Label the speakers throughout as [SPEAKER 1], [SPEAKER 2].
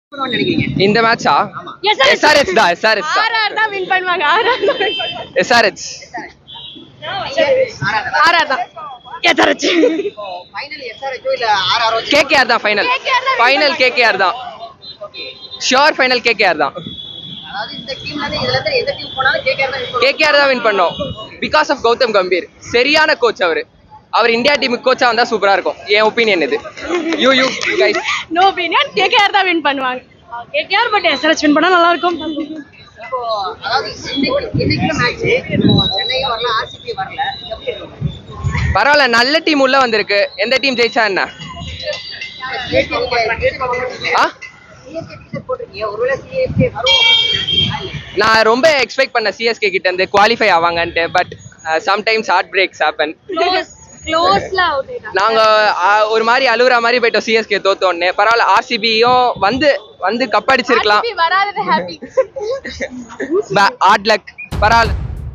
[SPEAKER 1] நினைக்கிறீங்க
[SPEAKER 2] இந்த மேட்சா எஸ்ஆர்எச் தான் எஸ்ஆர்எச் தான்
[SPEAKER 3] ஆர்ஆர் தான் வின் பண்ணுவாங்க ஆர்ஆர் தான் win பண்ணுவாங்க.
[SPEAKER 2] எஸ்ஆர்எச்
[SPEAKER 3] ஆர்ஆர் தான் எஸ்ஆர்எச்
[SPEAKER 1] ஃபைனல் எஸ்ஆர்ஹெச்சோ இல்ல ஆர்ஆர்ஓ
[SPEAKER 2] கேகேஆர் தான் ஃபைனல்
[SPEAKER 3] KKR தான் win
[SPEAKER 2] ஃபைனல் கேகேஆர் தான் ஷியோர் ஃபைனல் கேகேஆர் தான்
[SPEAKER 1] அதாவது இந்த டீம்ல இருந்து இதுல இருந்து எந்த டீம் போனாலும் கேகேஆர் தான் win பண்ணுவாங்க.
[SPEAKER 2] கேகேஆர் தான் வின் பண்ணோம் பிகாஸ் ஆஃப் கௌதம் கம்பீர் சரியான கோச் அவர் அவர் இந்தியா டீமுக்கு கோச்சா வந்தா சூப்பரா இருக்கும் என் ஒப்பீனியன் இது you you guys
[SPEAKER 3] no opinion KKR தான் வின் பண்ணுவாங்க கேகேஆர் பட் எஸ்ஆர்எச் வின் பண்ணா நல்லா இருக்கும்
[SPEAKER 1] இப்போ அதாவது இன்னைக்கு இன்னைக்கு மேட்ச் இப்போ சென்னையும் வரல ஆர்சிபி வரல எப்படி இருக்கும்
[SPEAKER 2] பரவாயில்ல நல்ல டீம் உள்ள வந்திருக்கு எந்த டீம் ஜெயிச்சா என்ன ஆ
[SPEAKER 1] போட்டிருக்கீங்க ஒருவேளை சிஎஸ்கே வரும்
[SPEAKER 2] நான் ரொம்ப எக்ஸ்பெக்ட் பண்ண சிஎஸ்கே கிட்ட இருந்து குவாலிஃபை ஆவாங்கன்ட்டு but sometimes heart breaks happen
[SPEAKER 3] close க்ளோஸ்ல அவுட் ஆயிட்டாங்க
[SPEAKER 2] நாங்க ஆ, ஒரு மாதிரி அழுகுற மாதிரி போயிட்டோம் சிஎஸ்கே தோத்தோன்னு பரவாயில்ல ஆர்சிபியும் வந்து வந்து கப் அடிச்சிருக்கலாம்
[SPEAKER 3] RCB வராதது ஹாப்பி
[SPEAKER 2] ஹார்ட் லக் பரவாயில்ல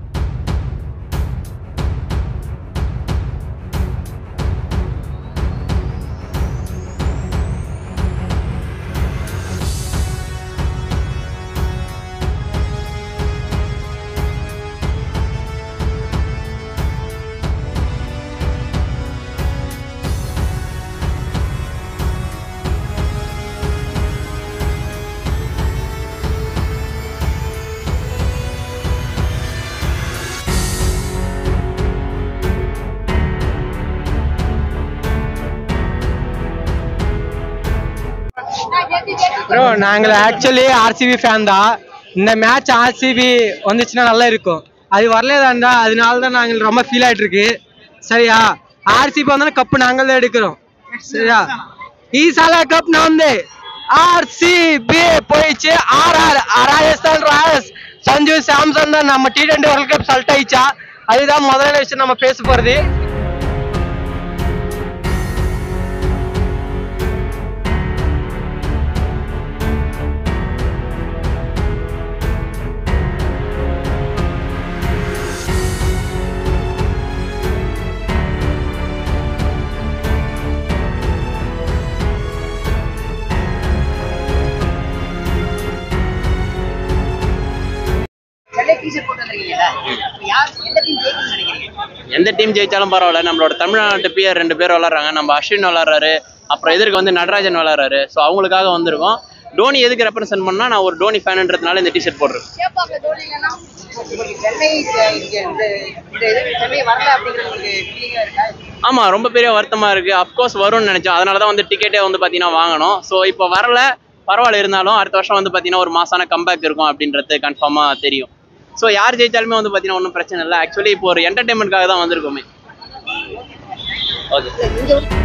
[SPEAKER 4] ப்ரோ நாங்கள் ஆக்சுவலி ஆர்சிபி ஃபேன் தான் இந்த மேட்ச் ஆர்சிபி வந்துச்சுன்னா நல்லா இருக்கும் அது வரலேதாண்டா அதனால தான் நாங்கள் ரொம்ப ஃபீல் ஆயிட்டு இருக்கு சரியா ஆர்சிபி வந்தா கப்பு நாங்கள் தான் எடுக்கிறோம் சரியா ஈசாலா கப் வந்து ஆர்சிபி போயிடுச்சு ஆர்ஆர் ராஜஸ்தான் ராயல்ஸ் சஞ்சு சாம்சன் தான் நம்ம T twenty world cup select ஆயிடுச்சா அதுதான் முதல்ல விஷயம் நம்ம பேச போறது
[SPEAKER 1] சென்னை டீஷர்ட் போட்டு வந்திருக்கீங்கல்ல இப்ப யார் எந்த டீம் ஜெயிக்கும்னு நினைக்கிறீங்க
[SPEAKER 5] எந்த டீம் ஜெயிச்சாலும் பரவாயில்ல நம்மளோட தமிழ்நாட்டு பியர் ரெண்டு பேர் விளாட்றாங்க நம்ம அஸ்வின் விளாட்றாரு அப்புறம் எதிர்க்கு வந்து நடராஜன் விளாட்றாரு ஸோ அவங்களுக்காக வந்திருக்கோம் டோனி எதுக்கு ரெப்ரசென்ட் பண்ணா நான் ஒரு டோனி ஃபேனுன்றதுனால இந்த டிஷர்ட் போடுறேன்
[SPEAKER 1] கேட்பாங்க தோனி இல்லைன்னா உங்களுக்கு சென்னை இங்க இங்க இந்த இந்த இது சென்னை வரல அப்படிங்கிற உங்களுக்கு ஃபீலிங்கா இருக்கா
[SPEAKER 5] ஆமாம் ரொம்ப பெரிய வருத்தமா இருக்கு அப்கோர்ஸ் வரும்னு நினைச்சோம் அதனால தான் வந்து டிக்கெட்டே வந்து பார்த்தீங்கன்னா வாங்கணும் ஸோ இப்போ வரல பரவாயில்ல இருந்தாலும் அடுத்த வருஷம் வந்து பார்த்தீங்கன்னா ஒரு மாசான கம்பேக் இருக்கும் அப்படின்றது கன்ஃபார்மாக தெரியும் ஸோ யார் ஜெயிச்சாலுமே வந்து பார்த்தீங்கன்னா ஒன்றும் பிரச்சனை இல்லை ஆக்சுவலி இப்போ ஒரு என்டர்டைன்மெண்ட்காக தான் வந்திருக்கோமே ஓகே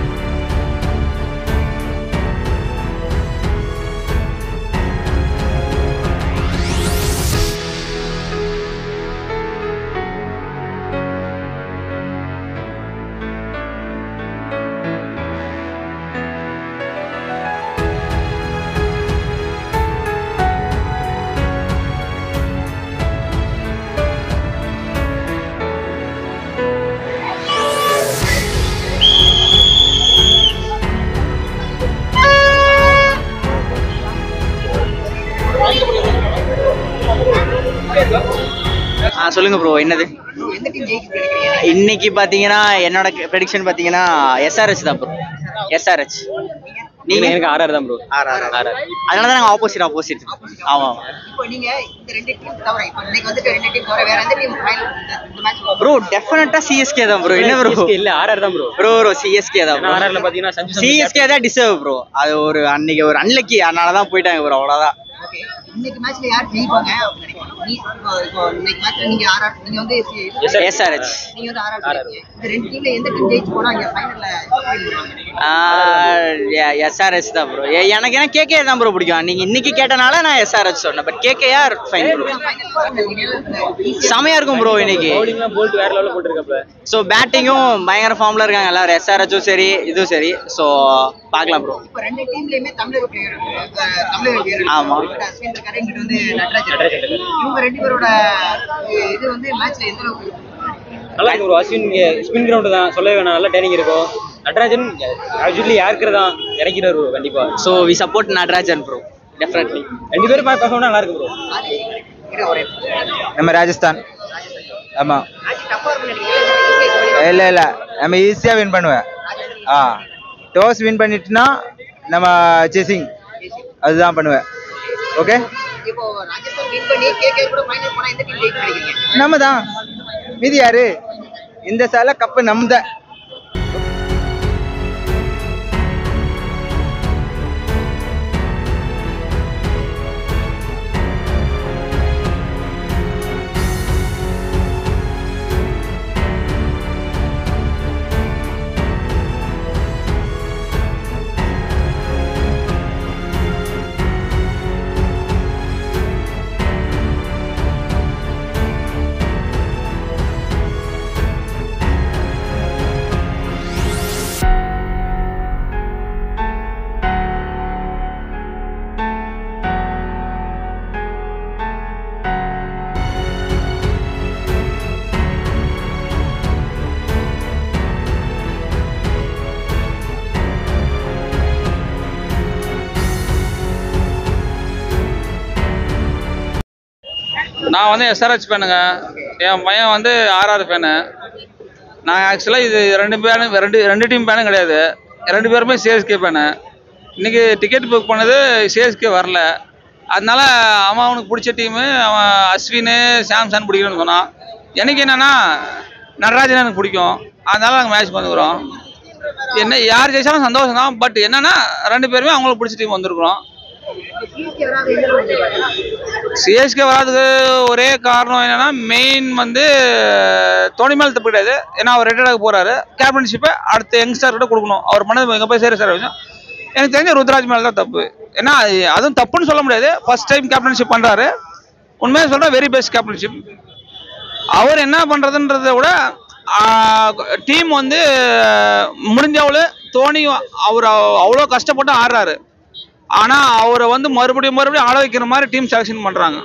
[SPEAKER 6] ஆ சொல்லுங்க ப்ரோ என்னது
[SPEAKER 1] எந்த டீம் ஜெயிக்கும்னு நினைக்கிறீங்க
[SPEAKER 6] இன்னைக்கு பாத்தீங்கன்னா என்னோட ப்ரெடிக்ஷன் பாத்தீங்கன்னா எஸ்ஆர்ஹெச் தான் ப்ரோ எஸ்ஆர்ஹெச் நீங்க
[SPEAKER 4] எனக்கு ஆர்ஆர் தான் ப்ரோ
[SPEAKER 6] ஆர் ஆர் ஆர் அதனால தான் நாங்க ஆப்போசிட் ஆப்போசிட் ஆமா
[SPEAKER 1] இப்போ நீங்க இந்த ரெண்டு டீம் தவிர இப்போ இன்னைக்கு வந்துட்டு ரெண்டு டீம் தவிர வேற எந்த டீம் ஃபைனல் இந்த மேட்ச்
[SPEAKER 6] ப்ரோ டெஃபினட்டா சிஎஸ்கே தான் ப்ரோ என்ன ப்ரோ
[SPEAKER 4] இல்ல ஆர்ஆர் தான் ப்ரோ
[SPEAKER 6] ப்ரோ ப்ரோ சிஎஸ்கே தான் ப்ரோ
[SPEAKER 4] ஆர்ஆர்ல பாத்தீங்கன்னா சஞ்சு
[SPEAKER 6] சிஎஸ்கே தான் டிசர்வ் ப்ரோ அது ஒரு அன்னைக்கு ஒரு அன்லக்கி அதனால தான் போயிட்டாங்க ப்ரோ அவ்வளவுதான்
[SPEAKER 1] ஓகே இன்னைக்கு மேட்ச்ல யார் ஜெயிப்பாங்க அப்படின்னு நினைக்கிறீங்க நீ இப்போ இப்போ இன்னைக்கு மேட்ச்ல நீங்க ஆர்ஆர் நீங்க வந்து சி-
[SPEAKER 6] எஸ்ஆர்ஹெச்
[SPEAKER 1] நீங்க வந்து ஆர்ஆர் இந்த ரெண்டு டீம்ல எந்த டீம் ஜெயிச்சு போனா இங்க ஃபைனல்ல
[SPEAKER 6] எஸ்ஆர்ஹெச் தான் ப்ரோ எனக்கு என்ன கேகே தான் ப்ரோ பிடிக்கும் நீங்க இன்னைக்கு கேட்டனால நான் எஸ்ஆர்ஹெச் சொன்னேன் பட் கேகேஆர் ஃபைன் ப்ரோ செமையா இருக்கும் ப்ரோ இன்னைக்கு
[SPEAKER 4] பவுலிங்லாம் போல்ட் வேற லெவல்ல போட்டுருக்காப்ல
[SPEAKER 6] ஸோ பேட்டிங்கும் பயங்கர ஃபார்ம்ல இருக்காங்க எல்லாரும் எஸ்ஆர்ஹெச்சும் சரி இதுவும் சரி ஸோ பார்க்கலாம் ப்ரோ
[SPEAKER 1] இப்போ ரெண்டு டீம்லயுமே தமிழக பிளேயர் தமிழக பிளேயர்
[SPEAKER 6] ஆமா.
[SPEAKER 1] அஸ்வின் இருக்காரு இங்கிட்ட வந்து நடராஜன் இவங்க ரெண்டு பேரோட இது வந்து மேட்ச்ல எந்த அளவுக்கு
[SPEAKER 4] நல்லா இருக்கு ப்ரோ அஸ்வின் ஸ்பின் கிரவுண்ட் தான் சொல்லவே வேணாம் நல்லா டைனிங் இருக்கும்
[SPEAKER 7] நடராஜன் யூஸ்வலி யாருக்கு தான் இறக்கிறார் ப்ரோ கண்டிப்பா
[SPEAKER 6] so we support Natarajan bro definitely
[SPEAKER 7] ரெண்டு பேரும் பர்ஃபார்ம் நல்லா இருக்கு ப்ரோ
[SPEAKER 1] இரு ஒரே
[SPEAKER 8] நம்ம ராஜஸ்தான் ஆமாம்
[SPEAKER 1] மேட்ச் டஃப்பா இருக்கும் நினைக்கிறீங்க
[SPEAKER 8] இல்லை இல்லை நம்ம ஈஸியாக வின் பண்ணுவேன் ஆ டாஸ் வின் பண்ணிட்டுனா நம்ம சேசிங் அதுதான் பண்ணுவேன் ஓகே
[SPEAKER 1] இப்போ ராஜஸ்தான் வின் பண்ணி கேகே கூட ஃபைனல் போனா எந்த டீம் ஜெயிக்கும் நினைக்கிறீங்க
[SPEAKER 8] நம்ம தான் மீதி யாரு இந்த சால கப்பு நம்ம தான்
[SPEAKER 9] நான் வந்து எஸ்ஆர்ஹெச் ஃபேனுங்க என் பையன் வந்து ஆர்ஆர் ஃபேனு நான் ஆக்சுவலாக இது ரெண்டு பேரும் ரெண்டு ரெண்டு டீம் ஃபேனும் கிடையாது ரெண்டு பேருமே சிஎஸ்கே ஃபேனு இன்னைக்கு டிக்கெட் புக் பண்ணது சிஎஸ்கே வரல அதனால அவன் அவனுக்கு பிடிச்ச டீமு அவன் அஸ்வின் சாம்சன் பிடிக்கணும்னு சொன்னான் எனக்கு என்னன்னா நடராஜன் எனக்கு பிடிக்கும் அதனால நாங்கள் மேட்ச்க்கு வந்துக்கிறோம் என்ன யார் ஜெயிச்சாலும் சந்தோஷம் தான் பட் என்னன்னா ரெண்டு பேருமே அவங்களுக்கு பிடிச்ச டீம் வந்திருக்கிறோம்
[SPEAKER 1] சிஎஸ்கே வராது எந்த அளவுக்கு எதிர்பார்க்கலாம்
[SPEAKER 9] சிஎஸ்கே வராதுக்கு ஒரே காரணம் என்னன்னா மெயின் வந்து தோனி மேல் தப்பு கிடையாது ஏன்னா அவர் ரிட்டையர்டாக போறாரு கேப்டன்ஷிப்பை அடுத்த யங்ஸ்டர் கிட்ட கொடுக்கணும் அவர் பண்ணது எங்கே போய் சேர சார் விஷயம் எனக்கு தெரிஞ்ச ருத்ராஜ் மேல தான் தப்பு ஏன்னா அது- அதுவும் தப்புன்னு சொல்ல முடியாது ஃபர்ஸ்ட் டைம் கேப்டன்ஷிப் பண்றாரு உண்மையாக சொல்றேன் வெரி பெஸ்ட் கேப்டன்ஷிப் அவர் என்ன பண்றதுன்றதை விட டீம் வந்து முடிஞ்சவளு தோனி அவர் அவ்வளோ கஷ்டப்பட்டு ஆடுறாரு ஆனா அவரை வந்து மறுபடியும் மறுபடியும் ஆட வைக்கிற மாதிரி டீம் செலெக்ஷன் பண்றாங்க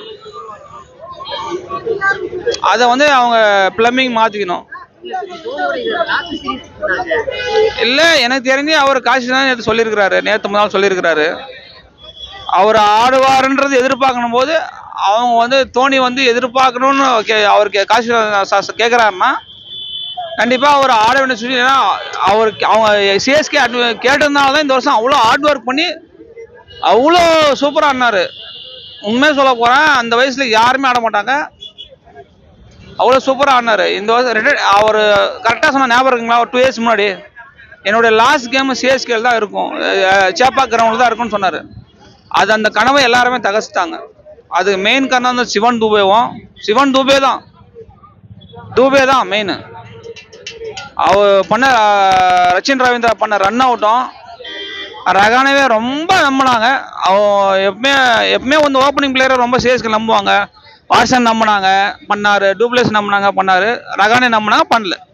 [SPEAKER 9] அதை வந்து அவங்க பிளம்பிங் மாத்திக்கணும்
[SPEAKER 1] தோனியோட இது லாஸ்ட் சீரிஸ் பண்ணாங்க
[SPEAKER 9] இல்ல எனக்கு தெரிஞ்சு அவர் காசு தான் நேற்று சொல்லியிருக்கிறாரு நேற்று முதல் சொல்லியிருக்கிறாரு அவர் ஆடுவாருன்றது எதிர்பார்க்கணும் போது அவங்க வந்து தோனி வந்து எதிர்பார்க்கணும்னு கே- அவருக்கு காசு கேட்குறாருன்னா கண்டிப்பாக அவர் ஆட வேண்டிய சுச்சுவேஷன் ஏன்னா அவருக்கு அவங்க சிஎஸ்கே கேட்டதுனால தான் இந்த வருஷம் அவ்வளோ ஹார்ட் ஒர்க் பண்ணி அவ்வளோ சூப்பராக ஆடினாரு உண்மையாக சொல்ல போகிறேன் அந்த வயசில் யாருமே ஆட மாட்டாங்க அவ்வளோ சூப்பராக ஆடினாரு இந்த வருஷம் ரிட்டையர் அவர் கரெக்டாக சொன்ன ஞாபகம் இருக்குங்களா ஒரு டூ இயர்ஸ் முன்னாடி என்னுடைய லாஸ்ட் கேம் சிஎஸ்கேல தான் இருக்கும் அஹ் சேப்பா கிரவுண்டில் தான் இருக்கும்னு சொன்னார் அது அந்த கனவை எல்லாருமே தகச்சிட்டாங்க அது மெயின் காரணம் வந்து சிவன் தூபேவும் சிவன் தூபே தான் தூபே தான் மெயின் அவர் பண்ண அஹ், ரச்சின் ரவீந்திரா பண்ண ரன் அவுட்டும் ரகானவே ரொம்ப நம்பினாங்க அவன் எப்பவுமே எப்பவுமே வந்து ஓப்பனிங் பிளேயரை ரொம்ப சிஎஸ்கே நம்புவாங்க வாட்சன் நம்பினாங்க பண்ணாரு டூப்ளேஸ் நம்பினாங்க பண்ணாரு ரகானே நம்பினாங்க பண்ணல